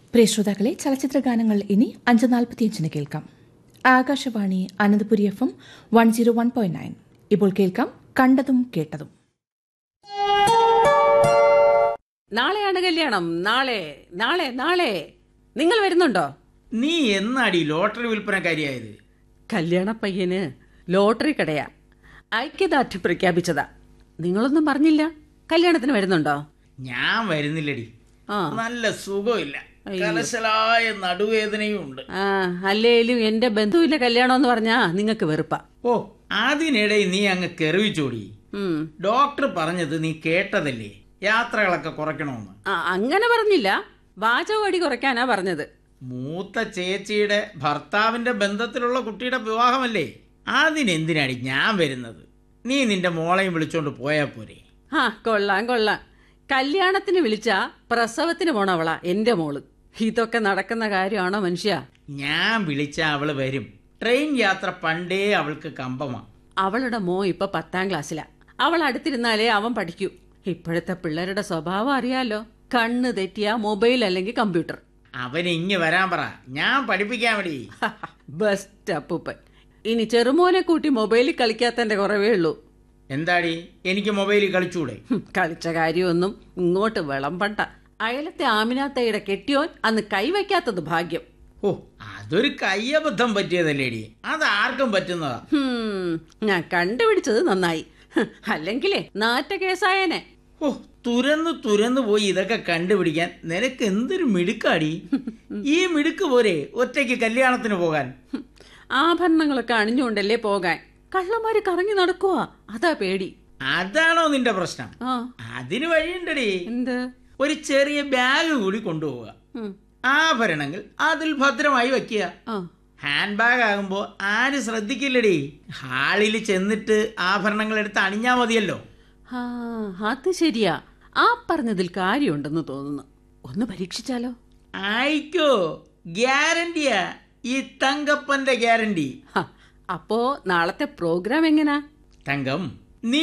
പ്രിയ ശ്രോതാക്കളെ ചലച്ചിത്ര ഗാനങ്ങൾ ഇനി അഞ്ച് നാൽപ്പത്തിയഞ്ചിന് കേൾക്കാം Akashvani Ananthapuri F M one zero one point nine ഇപ്പോൾ കേൾക്കാം കണ്ടതും കേട്ടതും നാളെയാണ് കല്യാണം നാളെ നാളെ നാളെ നിങ്ങൾ വരുന്നുണ്ടോ നീ എന്നാടി ലോട്ടറി വിൽപ്പനക്കാരിയായത് കല്യാണ പയ്യന് ലോട്ടറി കടയാ ഐക്യദാർഢ്യം പ്രഖ്യാപിച്ചതാ നിങ്ങളൊന്നും പറഞ്ഞില്ല കല്യാണത്തിന് വരുന്നുണ്ടോ ഞാൻ വരുന്നില്ലടി ആ നല്ല സുഖമില്ല കലശലായ നടുവേദനയും ഉണ്ട് ആ അല്ലേലും എന്റെ ബന്ധുവിന്റെ കല്യാണം എന്ന് പറഞ്ഞാ നിങ്ങൾക്ക് വെറുപ്പാ ഓ അതിനിടെ നീ അങ്ങ് കെറിവിച്ചോടി ഉം. ഡോക്ടർ പറഞ്ഞത് നീ കേട്ടതല്ലേ യാത്രകളൊക്കെ കുറയ്ക്കണമെന്ന് ആ, അങ്ങനെ പറഞ്ഞില്ല വാചകടി കുറയ്ക്കാനാ പറഞ്ഞത് മൂത്ത ചേച്ചിയുടെ ഭർത്താവിന്റെ ബന്ധത്തിലുള്ള കുട്ടിയുടെ വിവാഹമല്ലേ അതിനെന്തിനാടി ഞാൻ വരുന്നത് നീ നിന്റെ മോളെയും വിളിച്ചോണ്ട് പോയാ പോരെ ആ കൊള്ളാം കൊള്ളാം കല്യാണത്തിന് വിളിച്ച പ്രസവത്തിന് പോണവളാ എന്റെ മോള് ഇതൊക്കെ നടക്കുന്ന കാര്യമാണോ മനുഷ്യ ഞാൻ വിളിച്ച അവള് വരും ട്രെയിൻ യാത്ര പണ്ടേ അവൾക്ക് കമ്പമാ അവളുടെ മോ ഇപ്പൊ പത്താം ക്ലാസ്സിലാ അവൾ അടുത്തിരുന്നാലേ അവൻ പഠിക്കൂ ഇപ്പോഴത്തെ പിള്ളേരുടെ സ്വഭാവം അറിയാലോ കണ്ണ് തെറ്റിയ മൊബൈൽ അല്ലെങ്കിൽ കമ്പ്യൂട്ടർ അവൻ ഇങ്ങ് വരാൻ പറ ഞാൻ പഠിപ്പിക്കാൻ വേണ്ടി ബെസ്റ്റ് അപ്പൂപ്പൻ ഇനി ചെറുമോനെ കൂട്ടി മൊബൈലിൽ കളിക്കാത്തന്റെ കുറവേ ഉള്ളൂ എന്താടി എനിക്ക് മൊബൈലിൽ കളിച്ചൂടെ ഹും, കളിച്ച കാര്യമൊന്നും ഇങ്ങോട്ട് വിളമ്പണ്ട അയലത്തെ ആമിനാത്തയുടെ കെട്ടിയോൻ അന്ന് കൈവയ്ക്കാത്തത് ഭാഗ്യം ഓ അതൊരു കയ്യബദ്ധം പറ്റിയതല്ലേടി അതാർക്കും പറ്റുന്നതാ ഹും, ഞാൻ കണ്ടുപിടിച്ചത് നന്നായി ഹ്, അല്ലെങ്കിലേ നാറ്റ കേസായനെ ഓ തുരന്നു തുരന്നു പോയി ഇതൊക്കെ കണ്ടുപിടിക്കാൻ നിനക്ക് എന്തൊരു മിടുക്കാടി ഈ മിടുക്ക് പോരെ ഒറ്റയ്ക്ക് കല്യാണത്തിന് പോകാൻ ഹും, ആഭരണങ്ങളൊക്കെ അണിഞ്ഞുകൊണ്ടല്ലേ പോകാൻ കള്ളന്മാര് കറങ്ങി നടക്കുവാ അതാ പേടി അതാണോ നിന്റെ പ്രശ്നം ആ അതിന് വഴിയുണ്ടടി എന്ത് ഒരു ചെറിയ ബാഗ് കൂടി കൊണ്ടുപോവുക ഉം, ആഭരണങ്ങൾ അതിൽ ഭദ്രമായി വെക്കുക ആ ഹാൻഡ് ബാഗ് ആകുമ്പോൾ ആരും ശ്രദ്ധിക്കില്ലടി ഹാളിൽ ചെന്നിട്ട് ആഭരണങ്ങൾ എടുത്ത് അണിഞ്ഞാ മതിയല്ലോ ആ അത് ശരിയാ ആ പറഞ്ഞതിൽ കാര്യമുണ്ടെന്ന് തോന്നുന്നു ഒന്ന് പരീക്ഷിച്ചാലോ ആയിക്കോ ഗ്യാരണ്ടിയാ ഈ തങ്കപ്പന്റെ ഗ്യാരണ്ടി ഹ, അപ്പോ നാളത്തെ പ്രോഗ്രാം എങ്ങനാ തങ്കം